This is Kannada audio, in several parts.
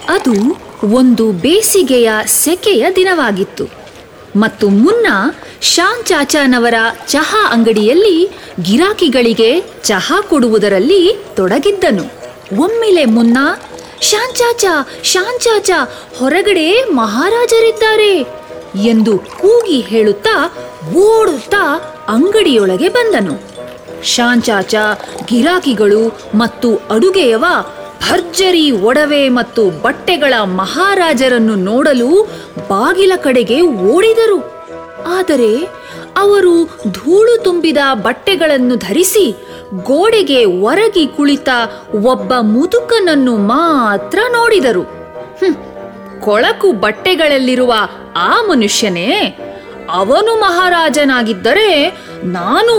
ಅದು ಒಂದು ಬೇಸಿಗೆಯ ಸೆಕೆಯ ದಿನವಾಗಿತ್ತು ಮತ್ತು ಮುನ್ನ ಶಾನ್ ಚಾಚಾನವರ ಚಹಾ ಅಂಗಡಿಯಲ್ಲಿ ಗಿರಾಕಿಗಳಿಗೆ ಚಹಾ ಕೊಡುವುದರಲ್ಲಿ ತೊಡಗಿದ್ದನು ಒಮ್ಮೆಲೆ ಮುನ್ನ ಶಾನ್ ಚಾಚಾ ಶಾನ್ ಚಾಚಾ ಹೊರಗಡೆ ಮಹಾರಾಜರಿದ್ದಾರೆ ಎಂದು ಕೂಗಿ ಹೇಳುತ್ತಾ ಓಡುತ್ತಾ ಅಂಗಡಿಯೊಳಗೆ ಬಂದನು ಶಾನ್ ಚಾಚಾ ಗಿರಾಕಿಗಳು ಮತ್ತು ಅಡುಗೆಯವ ಭರ್ಜರಿ ಒಡವೆ ಮತ್ತು ಬಟ್ಟೆಗಳ ಮಹಾರಾಜರನ್ನು ನೋಡಲು ಬಾಗಿಲ ಕಡೆಗೆ ಓಡಿದರು ಆದರೆ ಅವರು ಧೂಳು ತುಂಬಿದ ಬಟ್ಟೆಗಳನ್ನು ಧರಿಸಿ ಗೋಡೆಗೆ ಒರಗಿ ಕುಳಿತ ಒಬ್ಬ ಮುದುಕನನ್ನು ಮಾತ್ರ ನೋಡಿದರು ಹ್ಮ್, ಕೊಳಕು ಬಟ್ಟೆಗಳಲ್ಲಿರುವ ಆ ಮನುಷ್ಯನೇ ಅವನು ಮಹಾರಾಜನಾಗಿದ್ದರೆ ನಾನು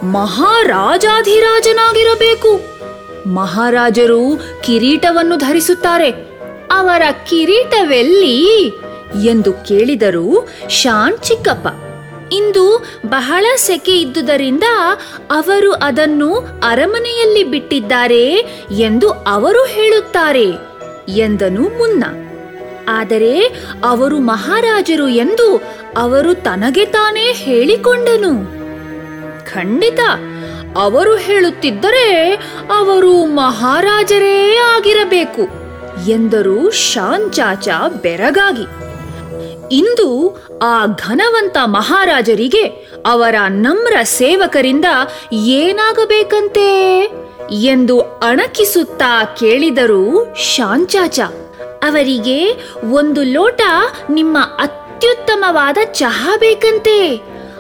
ಮಹಾರಾಜಾಧಿರಾಜನಾಗಿರಬೇಕು ಮಹಾರಾಜರು ಕಿರೀಟವನ್ನು ಧರಿಸುತ್ತಾರೆ ಅವರ ಕಿರೀಟವೆಲ್ಲಿ ಎಂದು ಕೇಳಿದರು ಶಾನ್ ಚಿಕ್ಕಪ್ಪ ಇಂದು ಬಹಳ ಸೆಕೆ ಇದ್ದುದರಿಂದ ಅವರು ಅದನ್ನು ಅರಮನೆಯಲ್ಲಿ ಬಿಟ್ಟಿದ್ದಾರೆ ಎಂದು ಅವರು ಹೇಳುತ್ತಾರೆ ಎಂದನು ಮುನ್ನ ಆದರೆ ಅವರು ಮಹಾರಾಜರು ಎಂದು ಅವರು ತನಗೆ ತಾನೇ ಹೇಳಿಕೊಂಡನು ಖಂಡಿತ ಅವರು ಹೇಳುತ್ತಿದ್ದರೆ ಅವರು ಮಹಾರಾಜರೇ ಆಗಿರಬೇಕು ಎಂದರು ಶಾನ್ ಚಾಚಾ ಬೆರಗಾಗಿ ಇಂದು ಆ ಘನವಂತ ಮಹಾರಾಜರಿಗೆ ಅವರ ನಮ್ರ ಸೇವಕರಿಂದ ಏನಾಗಬೇಕಂತೆ ಎಂದು ಅಣಕಿಸುತ್ತಾ ಕೇಳಿದರು ಶಾಂಚಾಚ ಅವರಿಗೆ ಒಂದು ಲೋಟ ನಿಮ್ಮ ಅತ್ಯುತ್ತಮವಾದ ಚಹಾ ಬೇಕಂತೆ